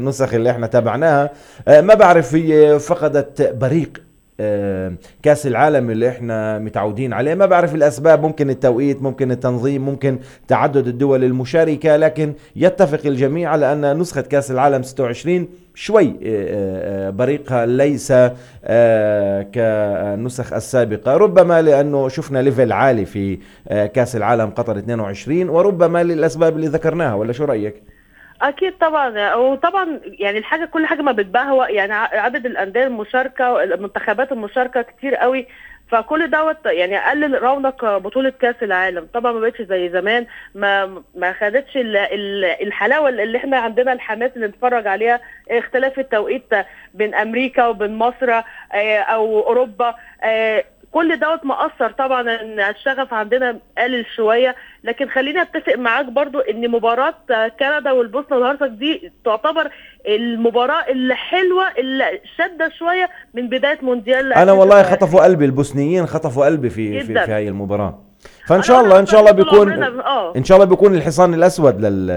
النسخ اللي احنا تابعناها آه، ما بعرف هي فقدت بريق آه، كاس العالم اللي احنا متعودين عليه ما بعرف الاسباب ممكن التوقيت ممكن التنظيم ممكن تعدد الدول المشاركه لكن يتفق الجميع على ان نسخه كاس العالم 26 شوي آه، آه، بريقها ليس آه، كالنسخ السابقه ربما لانه شفنا ليفل عالي في آه، كاس العالم قطر 22 وربما للاسباب اللي ذكرناها ولا شو رايك اكيد طبعا وطبعا يعني الحاجه كل حاجه ما بتبهوأ يعني ع- عدد الانديه المشاركه المنتخبات المشاركه كتير قوي فكل دوت يعني قلل رونق بطوله كاس العالم طبعا ما بقتش زي زمان ما ما خدتش ال- ال- الحلاوه اللي احنا عندنا الحماس اللي نتفرج عليها اختلاف التوقيت بين امريكا وبين مصر آه، او اوروبا آه، كل دوت مأثر طبعا ان الشغف عندنا قلل شويه لكن خليني اتفق معاك برضو ان مباراه كندا والبوسنه والهرسك دي تعتبر المباراه الحلوه اللي شاده شويه من بدايه مونديال انا والله 2026. خطفوا قلبي البوسنيين خطفوا قلبي في في, جداً. في هاي المباراه فان شاء الله ان شاء الله بيكون ان شاء الله بيكون الحصان الاسود لل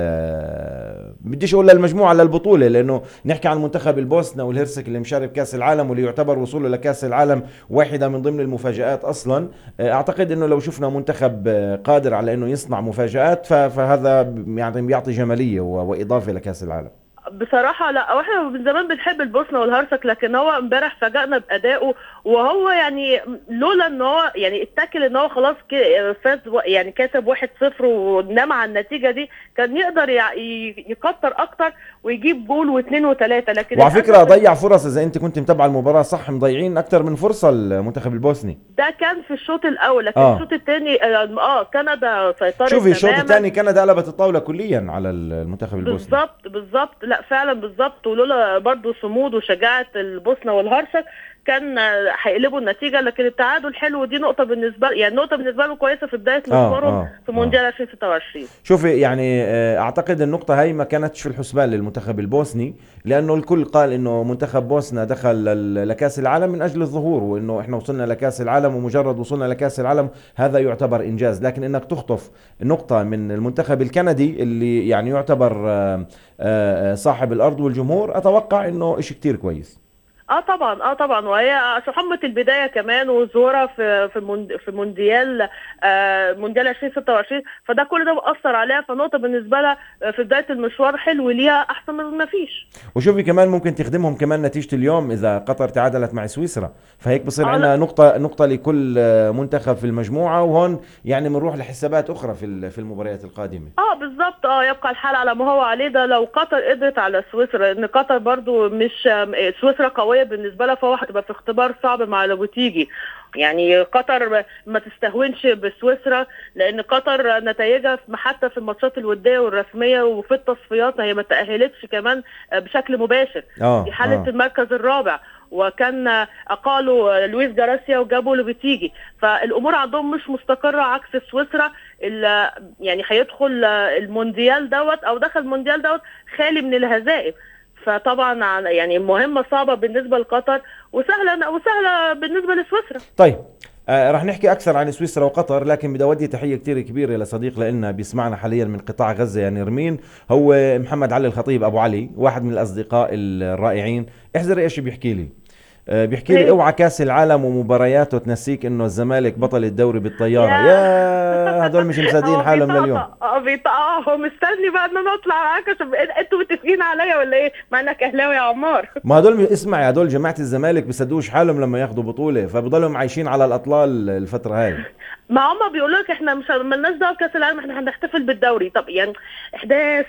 بديش اقول للمجموعه للبطوله لانه نحكي عن منتخب البوسنه والهرسك اللي مشارك كاس العالم واللي يعتبر وصوله لكاس العالم واحده من ضمن المفاجات اصلا اعتقد انه لو شفنا منتخب قادر على انه يصنع مفاجات ف- فهذا يعني بيعطي جماليه و- واضافه لكاس العالم بصراحة لا واحنا من زمان بنحب البوسنة والهرسك لكن هو امبارح فاجأنا بأدائه وهو يعني لولا ان هو يعني اتكل ان هو خلاص ك- فاز و- يعني كسب واحد صفر ونام على النتيجة دي كان يقدر يع- ي- يكتر اكتر ويجيب جول واثنين وثلاثة لكن وعلى فكره للأسف ضيع فرص اذا انت كنت متابع المباراه صح مضيعين اكثر من فرصه المنتخب البوسني ده كان في الشوط الاول لكن آه. الشوط الثاني اه كندا سيطرت شوفي الشوط تماماً. الثاني كندا قلبت الطاوله كليا على المنتخب البوسني بالظبط بالظبط لا فعلا بالظبط ولولا برضو صمود وشجاعه البوسنه والهرسك كان آه، هيقلبوا النتيجه لكن التعادل حلو ودي نقطه بالنسبه يعني نقطه بالنسبه لهم كويسه في بدايه آه، مشوارهم آه، في مونديال 2026 شوفي يعني آه، اعتقد النقطة هاي ما كانتش في الحسبان للمنتخب البوسني لانه الكل قال انه منتخب بوسنا دخل لل- لكاس العالم من اجل الظهور وانه احنا وصلنا لكاس العالم ومجرد وصولنا لكاس العالم هذا يعتبر انجاز لكن انك تخطف نقطة من المنتخب الكندي اللي يعني يعتبر آه، آه، صاحب الارض والجمهور اتوقع انه اشي كتير كويس اه طبعا اه طبعا وهي عشان حمة البدايه كمان وظهورها في في موند- في مونديال آه مونديال 2026 فده كل ده مأثر عليها فنقطه بالنسبه لها آه، في بدايه المشوار حلو ليها احسن من ما فيش وشوفي كمان ممكن تخدمهم كمان نتيجة اليوم إذا قطر تعادلت مع سويسرا فهيك بصير آه، عندنا لا. نقطة نقطة لكل آه، منتخب في المجموعة وهون يعني بنروح لحسابات أخرى في ال- في المباريات القادمة اه بالظبط اه يبقى الحال على ما هو عليه ده لو قطر قدرت على سويسرا لان قطر برضو مش آم، إيه، سويسرا قويه بالنسبه لها فهو هتبقى في اختبار صعب مع لوبوتيجي يعني قطر ما- ما تستهونش بسويسرا لان قطر نتائجها في- حتى في الماتشات الوديه والرسميه وفي التصفيات هي ما تاهلتش كمان آه، بشكل مباشر آه في حاله آه. المركز الرابع وكان اقالوا لويس جاراسيا وجابوا لوبيتيجي فالامور عندهم مش مستقره عكس سويسرا اللي يعني هيدخل المونديال دوت او دخل المونديال دوت خالي من الهزائم فطبعا عن- يعني مهمه صعبه بالنسبه لقطر وسهله وسهله بالنسبه لسويسرا طيب آه رح نحكي أكثر عن سويسرا وقطر لكن بدي أودي تحية كتير كبيرة لصديق لنا بيسمعنا حاليا من قطاع غزة يعني رمين هو محمد علي الخطيب أبو علي واحد من الأصدقاء الرائعين احذري إيش بيحكي لي آه، بيحكي لي إيه؟ اوعى كاس العالم ومبارياته تنسيك انه الزمالك بطل الدوري بالطياره يا. يا هدول مش مصدقين هو حالهم بيطقطق. لليوم اه بيطقطق. اه هو مستني بقى ان انا اطلع معاك عشان انتوا متفقين عليا ولا ايه؟ مع انك اهلاوي يا عمار ما هدول اسمع هدول جماعه الزمالك بيصدقوش حالهم لما ياخذوا بطوله فبضلهم عايشين على الاطلال الفتره هاي ما هم بيقولوا لك احنا مش مالناش دعوه بكاس العالم احنا هنحتفل بالدوري طب يعني احداث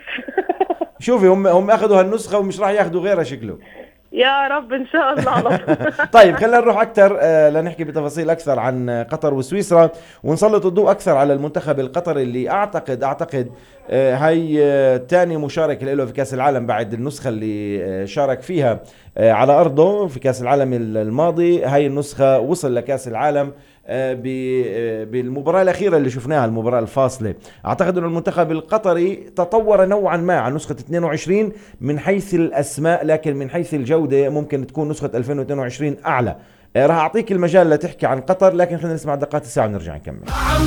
شوفي هم هم اخذوا هالنسخه ومش راح ياخذوا غيرها شكله يا رب ان شاء الله على طول. طيب خلينا نروح اكثر آه، لنحكي بتفاصيل اكثر عن آه، قطر وسويسرا ونسلط الضوء اكثر على المنتخب القطري اللي اعتقد اعتقد آه، هي ثاني مشارك له في كاس العالم بعد النسخه اللي آه، شارك فيها آه، على ارضه في كاس العالم الماضي هاي النسخه وصل لكاس العالم آه، ب- آه، بالمباراة الأخيرة اللي شفناها المباراة الفاصلة أعتقد أن المنتخب القطري تطور نوعا ما عن نسخة 22 من حيث الأسماء لكن من حيث الجودة ممكن تكون نسخة 2022 أعلى آه، راح أعطيك المجال لتحكي عن قطر لكن خلينا نسمع دقات الساعة ونرجع نكمل